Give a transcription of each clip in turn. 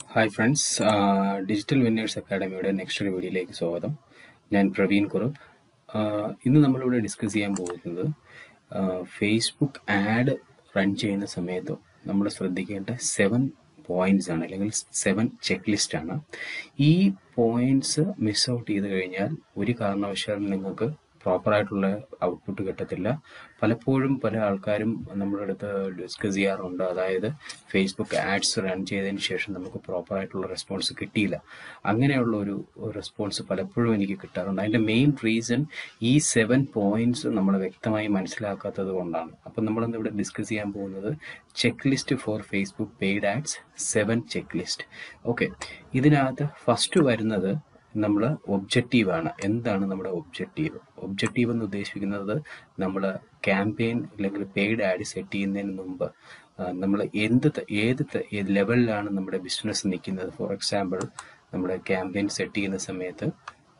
hi friends digital winners അക്കാഡമിയുടെ next ഒരു വീഡിയോയിലേക്ക് സ്വാഗതം ഞാൻ പ്രവീൺ കുറുപ്പ് ആഹ് ഇന്ന് നമ്മളിവിടെ ഡിസ്കസ് ചെയ്യാൻ പോകുന്നത് ഫേസ്ബുക്ക് ആഡ് റൺ ചെയ്യുന്ന സമയത്ത് നമ്മൾ ശ്രദ്ധിക്കേണ്ട സെവൻ പോയിന്റ്സ് ആണ് അല്ലെങ്കിൽ സെവൻ ചെക്ക് ലിസ്റ്റ് ആണ് ഈ പോയിന്റ്സ് മിസ് ഔട്ട് ചെയ്ത് കഴിഞ്ഞാൽ ഒരു കാരണവശാലും നിങ്ങൾക്ക് പ്രോപ്പർ ആയിട്ടുള്ള ഔട്ട്പുട്ട് കിട്ടത്തില്ല പലപ്പോഴും പല ആൾക്കാരും നമ്മുടെ അടുത്ത് ഡിസ്കസ് ചെയ്യാറുണ്ട് അതായത് ഫേസ്ബുക്ക് ആഡ്സ് റൺ ചെയ്തതിന് ശേഷം നമുക്ക് പ്രോപ്പർ ആയിട്ടുള്ള റെസ്പോൺസ് കിട്ടിയില്ല അങ്ങനെയുള്ള ഒരു റെസ്പോൺസ് പലപ്പോഴും എനിക്ക് കിട്ടാറുണ്ട് അതിന്റെ മെയിൻ റീസൺ ഈ സെവൻ പോയിന്റ്സ് നമ്മൾ വ്യക്തമായി മനസ്സിലാക്കാത്തത് കൊണ്ടാണ് അപ്പം നമ്മളിന്ന് ഇവിടെ ഡിസ്കസ് ചെയ്യാൻ പോകുന്നത് check list for Facebook paid ads seven check list okay ഇതിനകത്ത് ഫസ്റ്റ് വരുന്നത് നമ്മൾ ഒബ്ജക്റ്റീവ് ആണ് എന്താണ് നമ്മുടെ ഒബ്ജക്റ്റീവ് ഒബ്ജക്റ്റീവ് എന്ന് ഉദ്ദേശിക്കുന്നത് നമ്മൾ ക്യാമ്പയിൻ അല്ലെങ്കിൽ പെയ്ഡ് ആഡ് സെറ്റ് ചെയ്യുന്നതിന് മുമ്പ് നമ്മൾ എന്ത് ത- ഏത് ത- ഏത് ലെവലിലാണ് നമ്മുടെ ബിസിനസ് നിൽക്കുന്നത് ഫോർ എക്സാമ്പിൾ നമ്മുടെ ക്യാമ്പയിൻ സെറ്റ് ചെയ്യുന്ന സമയത്ത്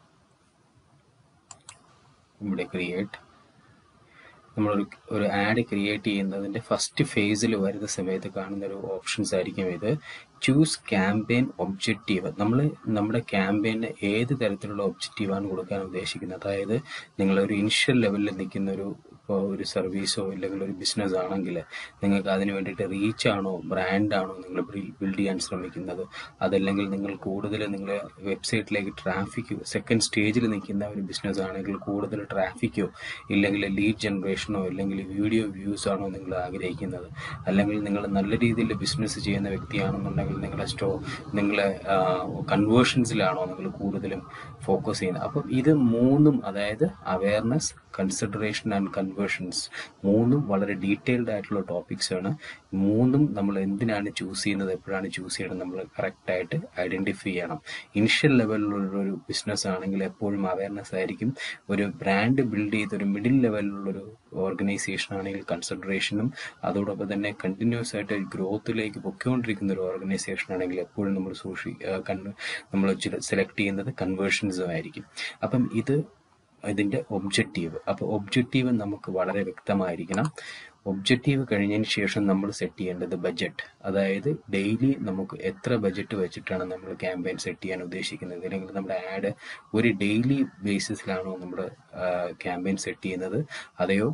നമ്മുടെ ക്രിയേറ്റ് നമ്മളൊരു ഒരു ആഡ് ക്രിയേറ്റ് ചെയ്യുന്നതിന്റെ ഫസ്റ്റ് ഫേസിൽ വരുന്ന സമയത്ത് കാണുന്ന ഒരു ഓപ്ഷൻസ് ആയിരിക്കും ഇത് ചൂസ് ക്യാമ്പയിൻ ഒബ്ജക്റ്റീവ് നമ്മൾ നമ്മുടെ ക്യാമ്പയിന് ഏത് തരത്തിലുള്ള ഒബ്ജക്റ്റീവാണ് കൊടുക്കാൻ ഉദ്ദേശിക്കുന്നത് അതായത് നിങ്ങൾ ഒരു ഇനിഷ്യൽ ലെവലിൽ നിൽക്കുന്ന ഒരു ഇപ്പോൾ ഒരു സർവീസോ അല്ലെങ്കിൽ ഒരു ബിസിനസ് ആണെങ്കിൽ നിങ്ങൾക്ക് അതിന് വേണ്ടിയിട്ട് റീച്ച് ആണോ ബ്രാൻഡ് ആണോ നിങ്ങൾ ബിൽഡ് ചെയ്യാൻ ശ്രമിക്കുന്നത് അതല്ലെങ്കിൽ നിങ്ങൾ കൂടുതൽ നിങ്ങൾ വെബ്സൈറ്റിലേക്ക് ട്രാഫിക് സെക്കൻഡ് സ്റ്റേജിൽ നിൽക്കുന്ന ഒരു ബിസിനസ് ആണെങ്കിൽ കൂടുതൽ ട്രാഫിക്കോ ഇല്ലെങ്കിൽ ലീഡ് ജനറേഷനോ അല്ലെങ്കിൽ വീഡിയോ വ്യൂസ് ആണോ നിങ്ങൾ ആഗ്രഹിക്കുന്നത് അല്ലെങ്കിൽ നിങ്ങൾ നല്ല രീതിയിൽ ബിസിനസ് ചെയ്യുന്ന വ്യക്തിയാണെന്നുണ്ടെങ്കിൽ നിങ്ങളുടെ സ്റ്റോ നിങ്ങളെ കൺവേർഷൻസിലാണോ നിങ്ങൾ കൂടുതലും ഫോക്കസ് ചെയ്യുന്നത് അപ്പം ഇത് മൂന്നും അതായത് അവയർനെസ് കൺസിഡറേഷൻ ആൻഡ് കൺവേർഷൻസ് മൂന്നും വളരെ ഡീറ്റെയിൽഡ് ആയിട്ടുള്ള ടോപ്പിക്സ് ആണ് മൂന്നും നമ്മൾ എന്തിനാണ് ചൂസ് ചെയ്യുന്നത് എപ്പോഴാണ് ചൂസ് ചെയ്യുന്നത് നമ്മൾ കറക്റ്റ് ആയിട്ട് ഐഡന്റിഫൈ ചെയ്യണം ഇനിഷ്യൽ ലെവലിലുള്ള ഒരു ബിസിനസ് ആണെങ്കിൽ എപ്പോഴും അവയർനെസ് ആയിരിക്കും ഒരു ബ്രാൻഡ് ബിൽഡ് ചെയ്ത ഒരു മിഡിൽ ലെവലിലുള്ള ഒരു ഓർഗനൈസേഷൻ ആണെങ്കിൽ കൺസിഡറേഷനും അതോടൊപ്പം തന്നെ കണ്ടിന്യൂസ് ആയിട്ട് ഗ്രോത്തിലേക്ക് പൊയ്ക്കൊണ്ടിരിക്കുന്ന ഒരു ഓർഗനൈസേഷൻ ആണെങ്കിൽ എപ്പോഴും നമ്മൾ സൂക്ഷി നമ്മൾ സെലക്ട് ചെയ്യുന്നത് കൺവേർഷൻസും ആയിരിക്കും അപ്പം ഇത് ഇതിന്റെ ഒബ്ജക്റ്റീവ് അപ്പോൾ ഒബ്ജക്റ്റീവ് നമുക്ക് വളരെ വ്യക്തമായിരിക്കണം ഒബ്ജക്റ്റീവ് കഴിഞ്ഞതിന് ശേഷം നമ്മൾ സെറ്റ് ചെയ്യേണ്ടത് ബജറ്റ് അതായത് ഡെയിലി നമുക്ക് എത്ര ബജറ്റ് വെച്ചിട്ടാണ് നമ്മൾ ക്യാമ്പയിൻ സെറ്റ് ചെയ്യാൻ ഉദ്ദേശിക്കുന്നത് അല്ലെങ്കിൽ നമ്മുടെ ആഡ് ഒരു ഡെയിലി ബേസിസിലാണോ നമ്മുടെ ക്യാമ്പയിൻ സെറ്റ് ചെയ്യുന്നത് അതെയോ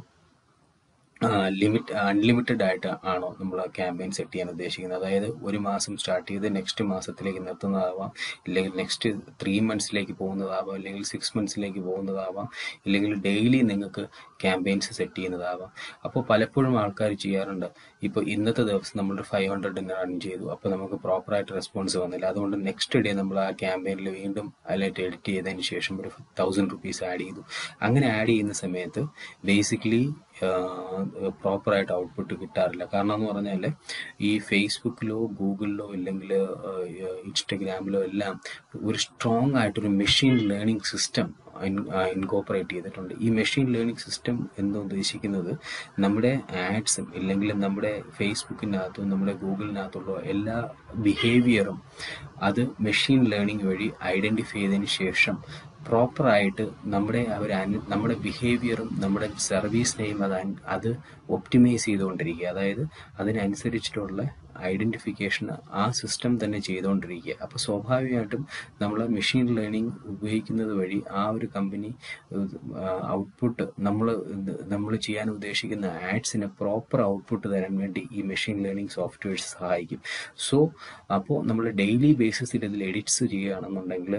ലിമിറ്റ് അൺലിമിറ്റഡ് ആയിട്ട് ആണോ നമ്മൾ ക്യാമ്പയിൻ സെറ്റ് ചെയ്യാൻ ഉദ്ദേശിക്കുന്നത് അതായത് ഒരു മാസം സ്റ്റാർട്ട് ചെയ്ത് നെക്സ്റ്റ് മാസത്തിലേക്ക് നിർത്തുന്നതാവാം ഇല്ലെങ്കിൽ നെക്സ്റ്റ് ത്രീ മന്ത്സിലേക്ക് പോകുന്നതാവാം അല്ലെങ്കിൽ സിക്സ് മന്ത്സിലേക്ക് പോകുന്നതാവാം ഇല്ലെങ്കിൽ ഡെയിലി നിങ്ങൾക്ക് ക്യാമ്പയിൻസ് സെറ്റ് ചെയ്യുന്നതാവാം അപ്പോൾ പലപ്പോഴും ആൾക്കാർ ചെയ്യാറുണ്ട് ഇപ്പോൾ ഇന്നത്തെ ദിവസം നമ്മൾ ഫൈവ് ഹൺഡ്രഡിന് റൺ ചെയ്തു അപ്പോൾ നമുക്ക് പ്രോപ്പറായിട്ട് റെസ്പോൺസ് വന്നില്ല അതുകൊണ്ട് നെക്സ്റ്റ് ഡേ നമ്മൾ ആ ക്യാമ്പയിനിൽ വീണ്ടും അതിലായിട്ട് എഡിറ്റ് ചെയ്തതിന് ശേഷം ഒരു തൗസൻഡ് റുപ്പീസ് ആഡ് ചെയ്തു അങ്ങനെ ആഡ് ചെയ്യുന്ന സമയത്ത് ബേസിക്കലി പ്രോപ്പറായിട്ട് ഔട്ട്പുട്ട് കിട്ടാറില്ല കാരണം എന്ന് പറഞ്ഞാൽ ഈ ഫേസ്ബുക്കിലോ ഗൂഗിളിലോ ഇല്ലെങ്കിൽ ഇൻസ്റ്റഗ്രാമിലോ എല്ലാം ഒരു സ്ട്രോങ് ആയിട്ടൊരു മെഷീൻ ലേണിംഗ് സിസ്റ്റം ഇൻകോപ്പറേറ്റ് ചെയ്തിട്ടുണ്ട് ഈ മെഷീൻ ലേണിംഗ് സിസ്റ്റം എന്ന് ഉദ്ദേശിക്കുന്നത് നമ്മുടെ ആഡ്സും ഇല്ലെങ്കിൽ നമ്മുടെ ഫേസ്ബുക്കിനകത്തും നമ്മുടെ ഗൂഗിളിനകത്തുള്ള എല്ലാ ബിഹേവിയറും അത് മെഷീൻ ലേണിംഗ് വഴി ഐഡന്റിഫൈ ചെയ്തതിന് ശേഷം പ്രോപ്പറായിട്ട് നമ്മുടെ അവർ നമ്മുടെ ബിഹേവിയറും നമ്മുടെ സർവീസിനെയും അത് അൻ- അത് ഒപ്റ്റിമൈസ് ചെയ്തുകൊണ്ടിരിക്കുക അതായത് അതിനനുസരിച്ചിട്ടുള്ള ഐഡന്റിഫിക്കേഷൻ ആ സിസ്റ്റം തന്നെ ചെയ്തുകൊണ്ടിരിക്കുക അപ്പോൾ സ്വാഭാവികമായിട്ടും നമ്മൾ മെഷീൻ ലേണിംഗ് ഉപയോഗിക്കുന്നത് വഴി ആ ഒരു കമ്പനി ഔട്ട്പുട്ട് നമ്മൾ നമ്മൾ ചെയ്യാൻ ഉദ്ദേശിക്കുന്ന ആഡ്സിന് പ്രോപ്പർ ഔട്ട്പുട്ട് തരാൻ വേണ്ടി ഈ മെഷീൻ ലേണിംഗ് സോഫ്റ്റ്വെയർസ് സഹായിക്കും സോ അപ്പോൾ നമ്മൾ ഡെയിലി ബേസിസിൽ ഇതിൽ എഡിറ്റ്സ് ചെയ്യുകയാണെന്നുണ്ടെങ്കിൽ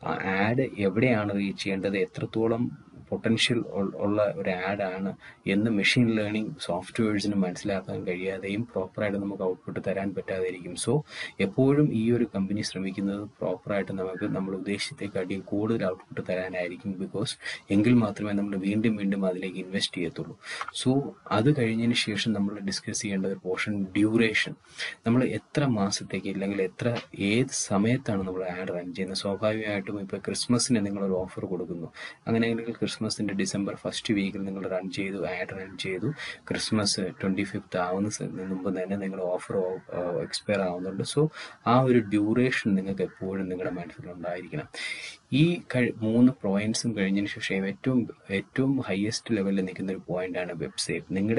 ആഡ് എവിടെയാണ് റീച്ച് ചെയ്യേണ്ടത് എത്രത്തോളം പൊട്ടൻഷ്യൽ ഉള്ള ഒരു ആഡാണ് എന്ന് മെഷീൻ ലേണിംഗ് സോഫ്റ്റ്വെയർസിന് മനസ്സിലാക്കാൻ കഴിയാതെയും പ്രോപ്പറായിട്ട് നമുക്ക് ഔട്ട്പുട്ട് തരാൻ പറ്റാതെയിരിക്കും സോ എപ്പോഴും ഈ ഒരു കമ്പനി ശ്രമിക്കുന്നത് പ്രോപ്പറായിട്ട് നമുക്ക് നമ്മൾ ഉദ്ദേശിച്ചത്തേക്കാട്ടിയും കൂടുതൽ ഔട്ട്പുട്ട് തരാനായിരിക്കും ബിക്കോസ് എങ്കിൽ മാത്രമേ നമ്മൾ വീണ്ടും വീണ്ടും അതിലേക്ക് ഇൻവെസ്റ്റ് ചെയ്യത്തുള്ളൂ സോ അത് കഴിഞ്ഞതിന് ശേഷം നമ്മൾ ഡിസ്കസ് ചെയ്യേണ്ട ഒരു പോർഷൻ ഡ്യൂറേഷൻ നമ്മൾ എത്ര മാസത്തേക്ക് അല്ലെങ്കിൽ എത്ര ഏത് സമയത്താണ് നമ്മൾ ആഡ് റൺ ചെയ്യുന്നത് സ്വാഭാവികമായിട്ടും ഇപ്പോൾ ക്രിസ്മസിന് നിങ്ങളൊരു ഓഫർ കൊടുക്കുന്നു അങ്ങനെയാണെങ്കിൽ ക്രിസ്മസിന്റെ ഡിസംബർ ഫസ്റ്റ് വീക്കിൽ നിങ്ങൾ റൺ ചെയ്തു ആഡ് റൺ ചെയ്തു ക്രിസ്മസ് ട്വന്റി ഫിഫ്ത്ത് ആവുന്ന സ- മുമ്പ് തന്നെ നിങ്ങളുടെ ഓഫർ എക്സ്പയർ ആവുന്നുണ്ട് സോ ആ ഒരു ഡ്യൂറേഷൻ നിങ്ങൾക്ക് എപ്പോഴും നിങ്ങളുടെ മനസ്സിലുണ്ടായിരിക്കണം ഈ കഴി- മൂന്ന് പോയിന്റ്സും കഴിഞ്ഞതിന് ശേഷം ഏറ്റവും ഏറ്റവും ഹയസ്റ്റ് ലെവലിൽ നിൽക്കുന്ന ഒരു പോയിന്റാണ് വെബ്സൈറ്റ് നിങ്ങളുടെ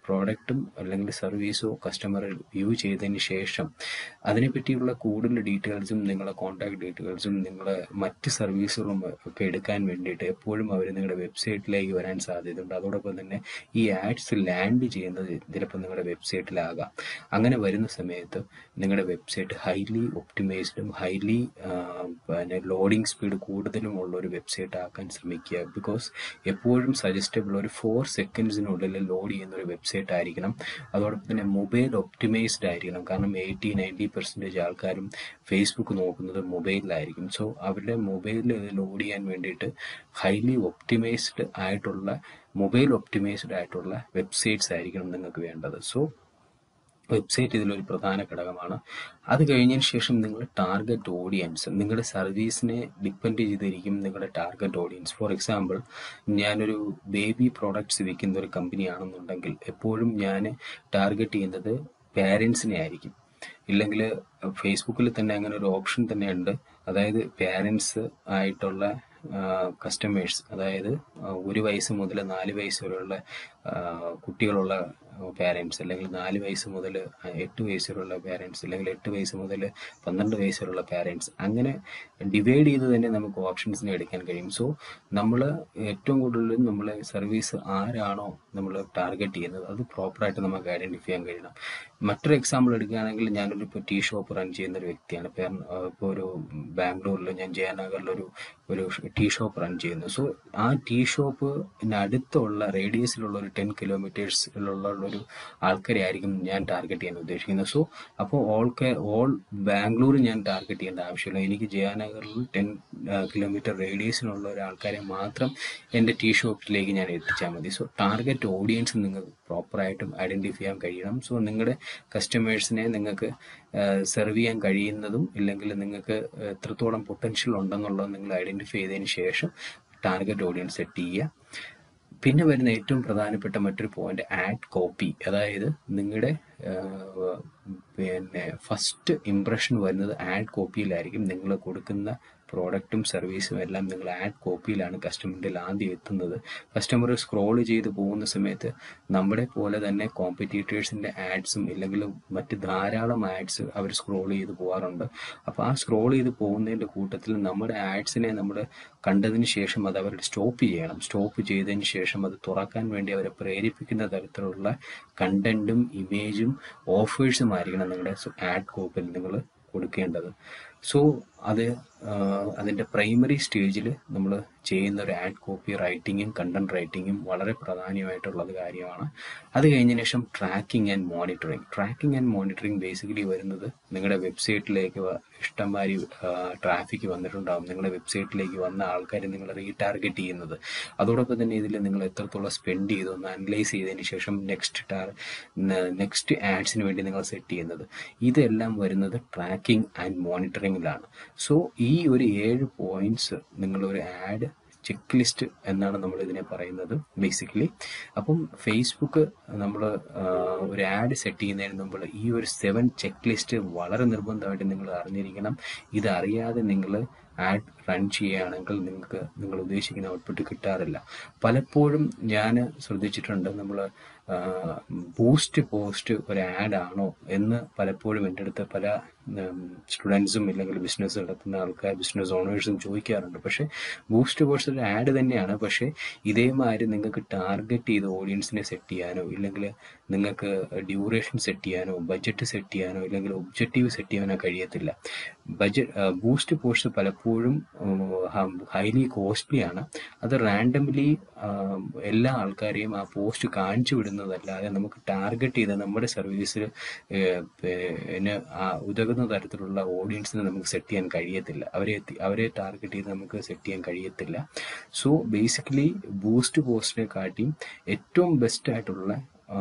പ്രോഡക്റ്റും അല്ലെങ്കിൽ സർവീസോ കസ്റ്റമർ വ്യൂ ചെയ്തതിന് ശേഷം അതിനെപ്പറ്റിയുള്ള കൂടുതൽ ഡീറ്റെയിൽസും നിങ്ങളുടെ കോൺടാക്ട് ഡീറ്റെയിൽസും നിങ്ങളെ മറ്റ് സർവീസുകളും ഒക്കെ എടുക്കാൻ വേണ്ടിയിട്ട് എപ്പോഴും അവർ നിങ്ങളുടെ വെബ്സൈറ്റിലേക്ക് വരാൻ സാധ്യതയുണ്ട് അതോടൊപ്പം തന്നെ ഈ ആഡ്സ് ലാൻഡ് ചെയ്യുന്നത് ചിലപ്പോൾ നിങ്ങളുടെ വെബ്സൈറ്റിലാകാം അങ്ങനെ വരുന്ന സമയത്ത് നിങ്ങളുടെ വെബ്സൈറ്റ് ഹൈലി ഒപ്റ്റിമൈസ്ഡും ഹൈലി പിന്നെ ലോഡിംഗ് സ്പീഡ് കൂടുതലും ഉള്ള ഒരു വെബ്സൈറ്റ് ആക്കാൻ ശ്രമിക്കുക ബിക്കോസ് എപ്പോഴും സജസ്റ്റബിൾ ഒരു ഫോർ സെക്കൻഡ്സിനുള്ളിൽ ലോഡ് ചെയ്യുന്ന ഒരു വെബ്സൈറ്റ് ആയിരിക്കണം അതോടൊപ്പം തന്നെ മൊബൈൽ ഒപ്റ്റിമൈസ്ഡ് ആയിരിക്കണം കാരണം എയ്റ്റി നയൻറ്റി പെർസെൻറ്റേജ് ആൾക്കാരും ഫേസ്ബുക്ക് നോക്കുന്നത് മൊബൈലിലായിരിക്കും സോ അവരുടെ മൊബൈലിൽ ലോഡ് ചെയ്യാൻ വേണ്ടിയിട്ട് ഹൈലി ഒപ്റ്റിമൈസ്ഡ് ആയിട്ടുള്ള മൊബൈൽ ഒപ്റ്റിമൈസ്ഡ് ആയിട്ടുള്ള വെബ്സൈറ്റ്സ് ആയിരിക്കണം നിങ്ങൾക്ക് വേണ്ടത് സോ വെബ്സൈറ്റ് ഇതിലൊരു പ്രധാന ഘടകമാണ് അത് കഴിഞ്ഞതിന് ശേഷം നിങ്ങൾ ടാർഗറ്റ് ഓഡിയൻസ് നിങ്ങളുടെ സർവീസിനെ ഡിപ്പെൻഡ് ചെയ്തിരിക്കും നിങ്ങളുടെ ടാർഗറ്റ് ഓഡിയൻസ് ഫോർ എക്സാമ്പിൾ ഞാനൊരു ബേബി പ്രോഡക്ട്സ് വിൽക്കുന്ന ഒരു കമ്പനിയാണെന്നുണ്ടെങ്കിൽ എപ്പോഴും ഞാൻ ടാർഗറ്റ് ചെയ്യുന്നത് പാരൻസിനെ ആയിരിക്കും ഇല്ലെങ്കിൽ ഫേസ്ബുക്കിൽ തന്നെ അങ്ങനെ ഒരു ഓപ്ഷൻ തന്നെ ഉണ്ട് അതായത് പാരൻസ് ആയിട്ടുള്ള കസ്റ്റമേഴ്സ് അതായത് ഒരു വയസ്സ് മുതൽ നാല് വയസ്സ് വരെയുള്ള കുട്ടികളുള്ള പാരൻസ് അല്ലെങ്കിൽ നാല് വയസ്സ് മുതൽ എട്ട് വയസ്സ് വരെയുള്ള പാരൻസ് അല്ലെങ്കിൽ എട്ട് വയസ്സ് മുതൽ പന്ത്രണ്ട് വയസ്സ് വരെയുള്ള പാരൻസ് അങ്ങനെ ഡിവൈഡ് ചെയ്ത് തന്നെ നമുക്ക് ഓപ്ഷൻസിനെ എടുക്കാൻ കഴിയും സോ നമ്മൾ ഏറ്റവും കൂടുതൽ നമ്മൾ സർവീസ് ആരാണോ നമ്മൾ ടാർഗറ്റ് ചെയ്യുന്നത് അത് പ്രോപ്പറായിട്ട് നമുക്ക് ഐഡന്റിഫൈ ചെയ്യാൻ കഴിയണം മറ്റൊരു എക്സാമ്പിൾ എടുക്കുകയാണെങ്കിൽ ഞാനൊരു ഇപ്പോൾ ടീ ഷോപ്പ് റൺ ചെയ്യുന്ന ഒരു വ്യക്തിയാണ് ഇപ്പോൾ ഒരു ബാംഗ്ലൂരിൽ ഞാൻ ജയനഗറിൽ ഒരു ഒരു ടീ ഷോപ്പ് റൺ ചെയ്യുന്നു സോ ആ ടീ ഷോപ്പിന് അടുത്തുള്ള റേഡിയസിലുള്ള ഒരു ടെൻ കിലോമീറ്റേഴ്സിലുള്ള ഒരു ആൾക്കാരെ ആയിരിക്കും ഞാൻ ടാർഗറ്റ് ചെയ്യാൻ ഉദ്ദേശിക്കുന്നത് സോ അപ്പോൾ ഓൾ കെ ഓൾ ബാംഗ്ലൂർ ഞാൻ ടാർഗറ്റ് ചെയ്യേണ്ട ആവശ്യമില്ല എനിക്ക് ജയനഗറിൽ ടെൻ കിലോമീറ്റർ റേഡിയസിനുള്ള ഒരു ആൾക്കാരെ മാത്രം എൻ്റെ ടീ ഷോപ്പിലേക്ക് ഞാൻ എത്തിച്ചാൽ മതി സോ ടാർഗറ്റ് ഓഡിയൻസ് നിങ്ങൾക്ക് പ്രോപ്പറായിട്ടും ഐഡൻറ്റിഫൈ ചെയ്യാൻ കഴിയണം സോ നിങ്ങളുടെ കസ്റ്റമേഴ്സിനെ നിങ്ങൾക്ക് സെർവ് ചെയ്യാൻ കഴിയുന്നതും ഇല്ലെങ്കിൽ നിങ്ങൾക്ക് എത്രത്തോളം പൊട്ടൻഷ്യൽ ഉണ്ടെന്നുള്ളത് നിങ്ങൾ ഐഡൻറ്റിഫൈ ചെയ്തതിന് ശേഷം ടാർഗറ്റ് ഓഡിയൻസ് സെറ്റ് ചെയ്യുക പിന്നെ വരുന്ന ഏറ്റവും പ്രധാനപ്പെട്ട മറ്റൊരു പോയിന്റ് ആഡ് കോപ്പി അതായത് നിങ്ങളുടെ പിന്നെ ഫസ്റ്റ് ഇംപ്രഷൻ വരുന്നത് ആഡ് കോപ്പിയിലായിരിക്കും നിങ്ങൾ കൊടുക്കുന്ന പ്രോഡക്റ്റും സർവീസും എല്ലാം നിങ്ങൾ ആഡ് കോപ്പിയിലാണ് കസ്റ്റമറിൻ്റെ ആദ്യം എത്തുന്നത് കസ്റ്റമർ സ്ക്രോൾ ചെയ്ത് പോകുന്ന സമയത്ത് നമ്മുടെ പോലെ തന്നെ കോമ്പറ്റീറ്റേഴ്സിൻ്റെ ആഡ്സും ഇല്ലെങ്കിൽ മറ്റ് ധാരാളം ആഡ്സ് അവർ സ്ക്രോൾ ചെയ്ത് പോകാറുണ്ട് അപ്പോൾ ആ സ്ക്രോൾ ചെയ്ത് പോകുന്നതിൻ്റെ കൂട്ടത്തിൽ നമ്മുടെ ആഡ്സിനെ നമ്മൾ കണ്ടതിന് ശേഷം അത് അവർ സ്റ്റോപ്പ് ചെയ്യണം സ്റ്റോപ്പ് ചെയ്തതിന് ശേഷം അത് തുറക്കാൻ വേണ്ടി അവരെ പ്രേരിപ്പിക്കുന്ന തരത്തിലുള്ള കണ്ടന്റും ഇമേജും ഓഫേഴ്സും ആയിരിക്കണം നിങ്ങളുടെ ആഡ് കോപ്പിൽ നിങ്ങൾ കൊടുക്കേണ്ടത് സോ അത് അതിൻ്റെ പ്രൈമറി സ്റ്റേജിൽ നമ്മൾ ചെയ്യുന്ന ഒരു ആഡ് കോപ്പി റൈറ്റിങ്ങും കണ്ടന്റ് റൈറ്റിങ്ങും വളരെ പ്രധാനമായിട്ടുള്ളത് കാര്യമാണ് അത് കഴിഞ്ഞതിന് ശേഷം tracking and monitoring tracking and monitoring basically വരുന്നത് നിങ്ങളുടെ വെബ്സൈറ്റിലേക്ക് ഇഷ്ടംമാതിരി ട്രാഫിക് വന്നിട്ടുണ്ടാകും നിങ്ങളുടെ വെബ്സൈറ്റിലേക്ക് വന്ന ആൾക്കാരെ നിങ്ങൾ റീടാർഗറ്റ് ചെയ്യുന്നത് അതോടൊപ്പം തന്നെ ഇതിൽ നിങ്ങൾ എത്രത്തോളം സ്പെൻഡ് ചെയ്തു ഒന്ന് അനലൈസ് ചെയ്തതിന് ശേഷം നെക്സ്റ്റ് ടാർ നെക്സ്റ്റ് ആഡ്സിന് വേണ്ടി നിങ്ങൾ സെറ്റ് ചെയ്യുന്നത് ഇതെല്ലാം വരുന്നത് ട്രാക്കിംഗ് ആൻഡ് മോണിറ്ററിങ്ങിലാണ് സോ ഈ ഒരു ഏഴ് പോയിന്റ്സ് നിങ്ങളൊരു ആഡ് ചെക്ക് ലിസ്റ്റ് എന്നാണ് നമ്മൾ ഇതിനെ പറയുന്നത് ബേസിക്കലി അപ്പം ഫേസ്ബുക്ക് നമ്മൾ ഒരു ആഡ് സെറ്റ് ചെയ്യുന്നതിന് മുമ്പ് ഈ ഒരു സെവൻ ചെക്ക് ലിസ്റ്റ് വളരെ നിർബന്ധമായിട്ട് നിങ്ങൾ അറിഞ്ഞിരിക്കണം ഇതറിയാതെ നിങ്ങൾ ആഡ് റൺ ചെയ്യുകയാണെങ്കിൽ നിങ്ങൾക്ക് നിങ്ങൾ ഉദ്ദേശിക്കുന്ന ഔട്ട്പുട്ട് കിട്ടാറില്ല പലപ്പോഴും ഞാൻ ശ്രദ്ധിച്ചിട്ടുണ്ട് നമ്മൾ ബൂസ്റ്റ് പോസ്റ്റ് ഒരു ആഡ് ആണോ എന്ന് പലപ്പോഴും എൻ്റെ അടുത്ത് പല സ്റ്റുഡൻസും ഇല്ലെങ്കിൽ ബിസിനസ് നടത്തുന്ന ആൾക്കാർ ബിസിനസ് ഓണേഴ്സും ചോദിക്കാറുണ്ട് പക്ഷേ ബൂസ്റ്റ് പോസ്റ്റ് ഒരു ആഡ് തന്നെയാണ് പക്ഷേ ഇതേമാതിരി നിങ്ങൾക്ക് ടാർഗറ്റ് ചെയ്ത് ഓഡിയൻസിനെ സെറ്റ് ചെയ്യാനോ ഇല്ലെങ്കിൽ നിങ്ങൾക്ക് ഡ്യൂറേഷൻ സെറ്റ് ചെയ്യാനോ ബഡ്ജറ്റ് സെറ്റ് ചെയ്യാനോ ഇല്ലെങ്കിൽ ഒബ്ജക്റ്റീവ് സെറ്റ് ചെയ്യാനോ കഴിയത്തില്ല ബഡ്ജറ്റ് ബൂസ്റ്റ് പോസ്റ്റ് പലപ്പോഴും ഹൈലി കോസ്റ്റ്ലി ആണ് അത് റാൻഡംലി എല്ലാ ആൾക്കാരെയും ആ പോസ്റ്റ് കാണിച്ചു വിടുന്നതല്ലാതെ നമുക്ക് ടാർഗറ്റ് ചെയ്ത് നമ്മുടെ സർവീസിൽ പിന്നെ ഉതകുന്ന തരത്തിലുള്ള ഓഡിയൻസിനെ നമുക്ക് സെറ്റ് ചെയ്യാൻ കഴിയത്തില്ല അവരെ അവരെ ടാർഗറ്റ് ചെയ്ത് നമുക്ക് സെറ്റ് ചെയ്യാൻ കഴിയത്തില്ല സോ ബേസിക്കലി ബൂസ്റ്റ് പോസ്റ്റിനെ കാട്ടിയും ഏറ്റവും ബെസ്റ്റ് ആയിട്ടുള്ള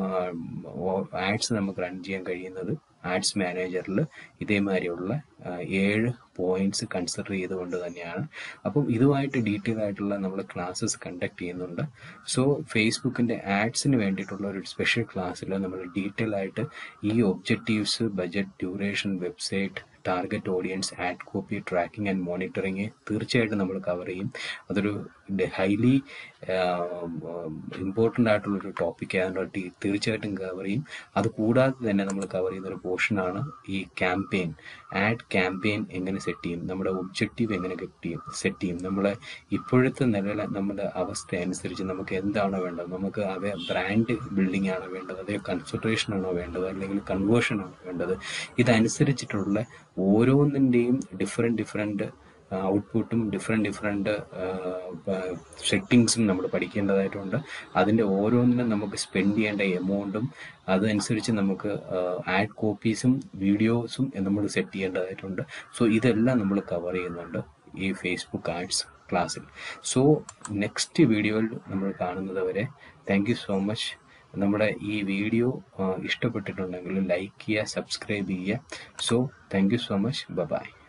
ആഡ്സ് നമുക്ക് റൺ ചെയ്യാൻ കഴിയുന്നത് ആഡ്സ് മാനേജറിൽ ഇതേമാതിരിയുള്ള ഏഴ് പോയിന്റ്സ് കൺസിഡർ ചെയ്തുകൊണ്ട് തന്നെയാണ് അപ്പം ഇതുമായിട്ട് ഡീറ്റെയിൽ ആയിട്ടുള്ള നമ്മൾ ക്ലാസ്സസ് കണ്ടക്ട് ചെയ്യുന്നുണ്ട് സോ ഫേസ്ബുക്കിന്റെ ആഡ്സിന് വേണ്ടിയിട്ടുള്ള ഒരു സ്പെഷ്യൽ ക്ലാസ്സിൽ നമ്മൾ ഡീറ്റെയിൽ ആയിട്ട് ഈ objectives budget duration website target audience ad copy tracking and monitoring തീർച്ചയായിട്ടും നമ്മൾ കവർ ചെയ്യും അതൊരു ഹൈലി ഇമ്പോർട്ടൻ്റ് ആയിട്ടുള്ളൊരു ടോപ്പിക് ആയതുകൊണ്ട് ടി- തീർച്ചയായിട്ടും കവർ ചെയ്യും അത് കൂടാതെ തന്നെ നമ്മൾ കവർ ചെയ്യുന്ന ഒരു പോർഷനാണ് ഈ ക്യാമ്പയിൻ ആഡ് ക്യാമ്പയിൻ എങ്ങനെ സെറ്റ് ചെയ്യും നമ്മുടെ ഒബ്ജക്റ്റീവ് എങ്ങനെ സെറ്റ് ചെയ്യും സെറ്റ് ചെയ്യും നമ്മളെ ഇപ്പോഴത്തെ നിലവിലെ നമ്മുടെ അവസ്ഥ അനുസരിച്ച് നമുക്ക് എന്താണോ വേണ്ടത് നമുക്ക് അവ ബ്രാൻഡ് ബിൽഡിംഗ് ആണോ വേണ്ടത് അതോ കൺസെൻട്രേഷൻ ആണോ വേണ്ടത് അല്ലെങ്കിൽ കൺവേർഷൻ ആണോ വേണ്ടത് ഇതനുസരിച്ചിട്ടുള്ള ഓരോന്നിൻ്റെയും ഡിഫറെൻറ്റ് ഡിഫറെൻറ്റ് ഔട്ട്പുട്ടും ഡിഫറെൻറ്റ് ഡിഫറെൻറ്റ് സെറ്റിങ്സും നമ്മൾ പഠിക്കേണ്ടതായിട്ടുണ്ട് അതിൻ്റെ ഓരോന്നിനും നമുക്ക് സ്പെൻഡ് ചെയ്യേണ്ട എമൗണ്ടും അതനുസരിച്ച് നമുക്ക് ആഡ് കോപ്പീസും വീഡിയോസും നമ്മൾ സെറ്റ് ചെയ്യേണ്ടതായിട്ടുണ്ട് സോ ഇതെല്ലാം നമ്മൾ കവർ ചെയ്യുന്നുണ്ട് ഈ ഫേസ്ബുക്ക് ആഡ്സ് ക്ലാസ്സിൽ സോ നെക്സ്റ്റ് വീഡിയോയിൽ നമ്മൾ കാണുന്നത് വരെ താങ്ക് യു സോ മച്ച് നമ്മുടെ ഈ വീഡിയോ ഇഷ്ടപ്പെട്ടിട്ടുണ്ടെങ്കിൽ ലൈക്ക് ചെയ്യുക സബ്സ്ക്രൈബ് ചെയ്യുക so thank you so much by